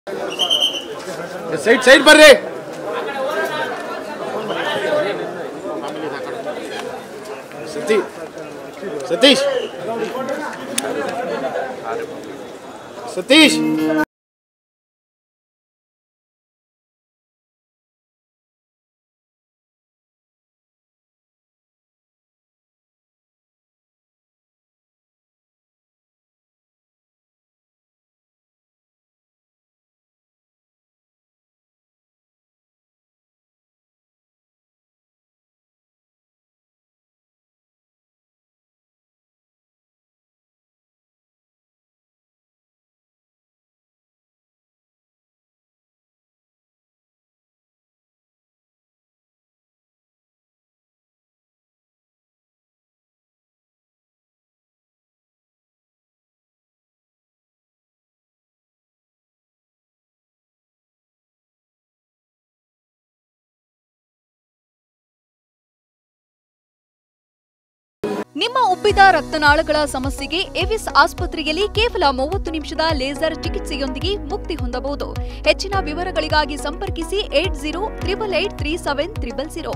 side side ಬರ್ರಿ ಸತಿ ಸತೀಶ್ ಸತೀಶ್ ನಿಮ್ಮ ಉಬ್ಬಿದ ರಕ್ತನಾಳಗಳ ಸಮಸ್ಯೆಗೆ ಎವಿಸ್ ಆಸ್ಪತ್ರೆಯಲ್ಲಿ ಕೇವಲ ಮೂವತ್ತು ನಿಮಿಷದ ಲೇಸರ್ ಚಿಕಿತ್ಸೆಯೊಂದಿಗೆ ಮುಕ್ತಿ ಹೊಂದಬಹುದು ಹೆಚ್ಚಿನ ವಿವರಗಳಿಗಾಗಿ ಸಂಪರ್ಕಿಸಿ eight zero triple eight three seven triple zero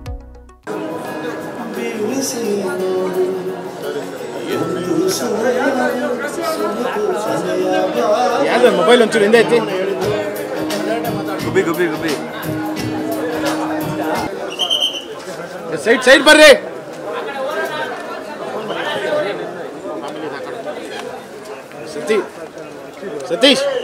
ಯಾವ್ದು ಮೊಬೈಲ್ ಒಂಚೂರು ಹಿಂದೆ ಐತಿ ಗುಬ್ಬಿ ಗುಬ್ಬಿ ಗುಬ್ಬಿ ಸೈಡ್ ಸೈಡ್ ಬರ್ರಿ ಸತಿ ಸತೀಶ್